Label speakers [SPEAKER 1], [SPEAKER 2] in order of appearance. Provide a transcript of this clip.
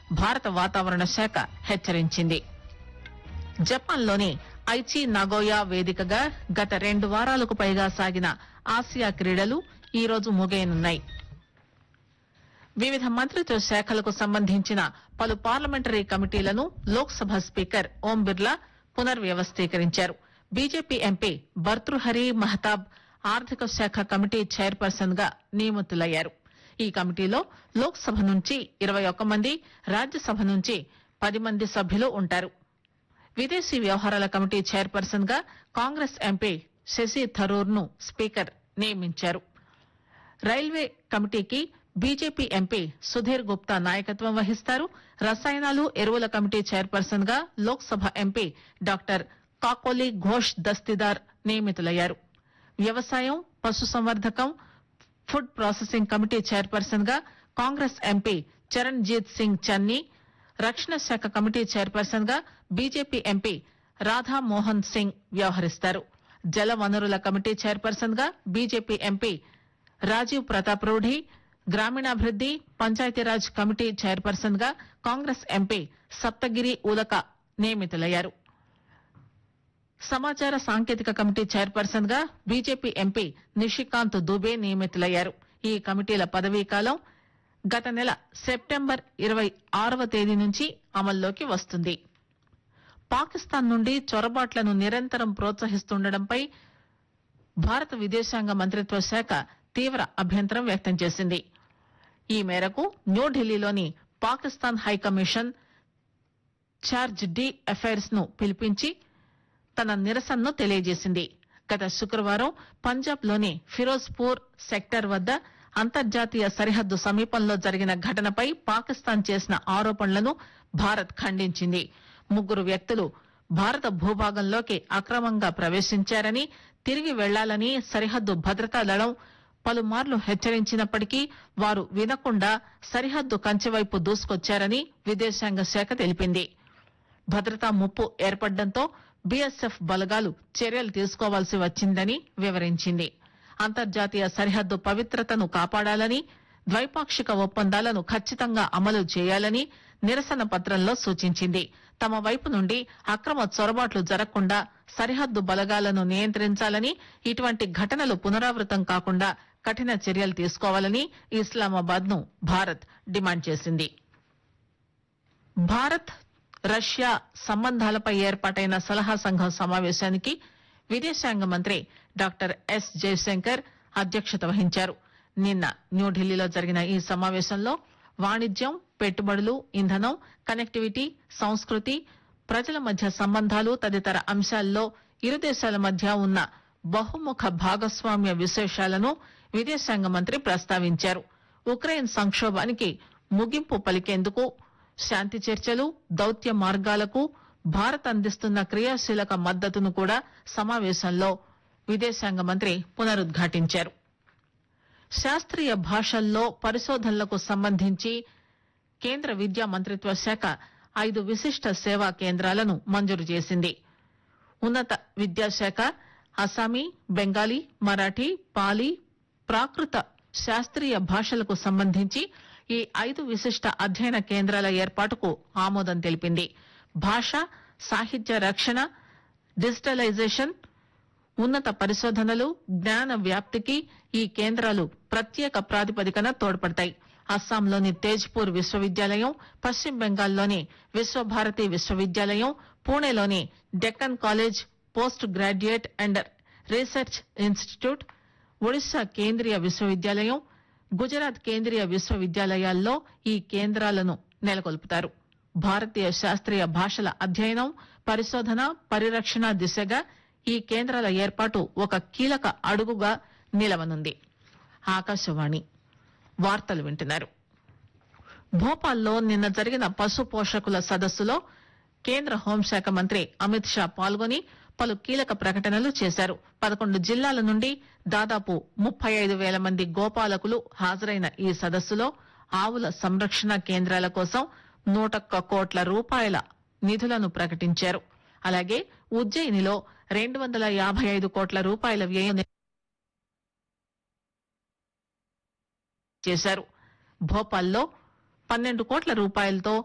[SPEAKER 1] భారత వాతావరణ శాఖ హెచ్చరించింది జపాన్లోని ఐచి నగోయా వేదికగా గత రెండు వారాలకు పైగా సాగిన ఆసియా క్రీడలు ఈ రోజు ముగియనున్నాయి వివిధ మంత్రిత్వ శాఖలకు సంబంధించిన పలు పార్లమెంటరీ కమిటీలను లోక్సభ స్పీకర్ ఓం బిర్లా పునర్వ్యవస్థీకరించారు బీజేపీ ఎంపీ భర్తృహరి మహతాబ్ ఆర్థిక శాఖ కమిటీ చైర్పర్సన్ గా నియమితులయ్యారు ఈ కమిటీలో లోక్సభ నుంచి ఇరవై ఒక్క మంది రాజ్యసభ నుంచి పది మంది సభ్యులు ఉంటారు విదేశీ వ్యవహారాల కమిటీ చైర్పర్సన్ గా కాంగ్రెస్ ఎంపీ శశి థరూర్ ను స్పీకర్ నియమించారు రైల్వే కమిటీకి బీజేపీ ఎంపీ సుధీర్ గుప్తా నాయకత్వం వహిస్తారు రసాయనాలు ఎరువుల కమిటీ చైర్పర్సన్ గా లోక్సభ ఎంపీ డాక్టర్ కాకోలి ఘోష్ దస్తిదార్ నియమితులయ్యారు వ్యవసాయం పశుసంవర్ధకం ఫుడ్ ప్రాసెసింగ్ కమిటీ చైర్పర్సన్ గా కాంగ్రెస్ ఎంపీ చరణ్జీత్ సింగ్ చన్నీ రక్షణ శాఖ కమిటీ చైర్పర్సన్ గా బీజేపీ ఎంపీ రాధా మోహన్ సింగ్ వ్యవహరిస్తారు జల వనరుల కమిటీ చైర్పర్సన్ గా బీజేపీ ఎంపీ రాజీవ్ ప్రతాప్ రూఢి గ్రామీణాభివృద్ది పంచాయతీరాజ్ కమిటీ చైర్పర్సన్ గా కాంగ్రెస్ ఎంపీ సప్తగిరి ఉలక నియమితులయ్యారు సమాచార సాంకేతిక కమిటీ చైర్పర్సన్ గా బీజేపీ ఎంపీ నిషికాంత్ దుబే నియమితులయ్యారు ఈ కమిటీల పదవీ కాలం గత నెల సెప్టెంబర్ ఇరవై ఆరవ తేదీ నుంచి అమల్లోకి వస్తుంది పాకిస్తాన్ నుండి చొరబాట్లను నిరంతరం ప్రోత్సహిస్తుండటంపై భారత విదేశాంగ మంత్రిత్వ శాఖ తీవ్ర అభ్యంతరం వ్యక్తం చేసింది ఈ మేరకు న్యూఢిల్లీలోని Pakistan high commission charge d'affaires ను పిలిపించి తన నిరసనను తెలియజేసింది గత శుక్రవారం పంజాబ్ లోని ఫిరోజ్పూర్ సెక్టర్ వద్ద అంతర్జాతీయ సరిహద్దు సమీపంలో జరిగిన ఘటనపై పాకిస్తాన్ చేసిన ఆరోపణలను భారత్ ఖండించింది ముగ్గురు వ్యక్తులు భారత భూభాగంలోకి అక్రమంగా ప్రవేశించారని తిరిగి వెళ్లాలని సరిహద్దు భద్రతా దళం పలుమార్లు హెచ్చరించినప్పటికీ వారు వినకుండా సరిహద్దు కంచె వైపు దూసుకొచ్చారని విదేశాంగ శాఖ తెలిపింది భద్రతా ముప్పు ఏర్పడడంతో బీఎస్ఎఫ్ బలగాలు చర్యలు తీసుకోవాల్సి వచ్చిందని వివరించింది అంతర్జాతీయ సరిహద్దు పవిత్రతను కాపాడాలని ద్వైపాక్షిక ఒప్పందాలను ఖచ్చితంగా అమలు చేయాలని నిరసన పత్రంలో సూచించింది తమ వైపు నుండి అక్రమ చొరబాట్లు జరగకుండా సరిహద్దు బలగాలను నియంత్రించాలని ఇటువంటి ఘటనలు పునరావృతం కాకుండా కఠిన చర్యలు తీసుకోవాలని ఇస్లామాబాద్ ను భారత్ డిమాండ్ చేసింది భారత్ రష్యా సంబంధాలపై ఏర్పాటైన సలహా సంఘం సమావేశానికి విదేశాంగ మంత్రి డాక్టర్ ఎస్ జయశంకర్ అధ్యక్షత వహించారు నిన్న న్యూఢిల్లీలో జరిగిన ఈ సమావేశంలో వాణిజ్యం పెట్టుబడులు ఇంధనం కనెక్టివిటీ సంస్కృతి ప్రజల మధ్య సంబంధాలు తదితర అంశాల్లో ఇరు దేశాల మధ్య ఉన్న బహుముఖ భాగస్వామ్య విశేషాలను విదేశాంగ మంత్రి ప్రస్తావించారు ఉక్రెయిన్ సంక్షోభానికి ముగింపు పలికేందుకు శాంతి చర్చలు దౌత్య మార్గాలకు భారత్ అందిస్తున్న క్రియాశీలక మద్దతును కూడా సమావేశంలో విదేశాంగ మంత్రి పునరుద్ఘాటించారు శాస్త్రీయ భాషల్లో పరిశోధనలకు సంబంధించి కేంద్ర విద్యా మంత్రిత్వ శాఖ ఐదు విశిష్ట సేవా కేంద్రాలను మంజూరు చేసింది ఉన్నత విద్యాశాఖ అస్సామీ బెంగాలీ మరాఠీ పాలీ ప్రాకృత శాస్త్రీయ భాషలకు సంబంధించి ఈ ఐదు విశిష్ట అధ్యయన కేంద్రాల ఏర్పాటుకు ఆమోదం తెలిపింది భాష సాహిత్య రక్షణ డిజిటలైజేషన్ ఉన్నత పరిశోధనలు జ్ఞాన వ్యాప్తికి ఈ కేంద్రాలు ప్రత్యేక ప్రాతిపదికన తోడ్పడతాయి అస్సాంలోని తేజ్పూర్ విశ్వవిద్యాలయం పశ్చిమ బెంగాల్లోని విశ్వభారతి విశ్వవిద్యాలయం పూణేలోని Deccan college post graduate and research institute Odisha కేంద్రీయ విశ్వవిద్యాలయం గుజరాత్ కేంద్రీయ విశ్వవిద్యాలయాల్లో ఈ కేంద్రాలను నెలకొల్పుతారు భారతీయ శాస్త్రీయ భాషల అధ్యయనం పరిశోధన పరిరక్షణ దిశగా ఈ కేంద్రాల ఏర్పాటు ఒక కీలక అడుగుగా నిలవనుంది ఆకాశవాణి వార్తలు వింటున్నారు భోపాల్లో నిన్న జరిగిన పశు పోషకుల సదస్సులో కేంద్ర హోంశాఖ మంత్రి అమిత్ షా పాల్గొని పలు కీలక ప్రకటనలు చేశారు పదకొండు జిల్లాల నుండి దాదాపు ముప్పై ఐదు వేల మంది గోపాలకులు హాజరైన ఈ సదస్సులో ఆవుల సంరక్షణ కేంద్రాల కోసం నూటొక్క కోట్ల రూపాయల నిధులను ప్రకటించారు అలాగే ఉజ్జయినిలో రెండు వందల యాభై ఐదు కోట్ల రూపాయల వ్యయం చేశారు భోపాల్లో పన్నెండు కోట్ల రూపాయలతో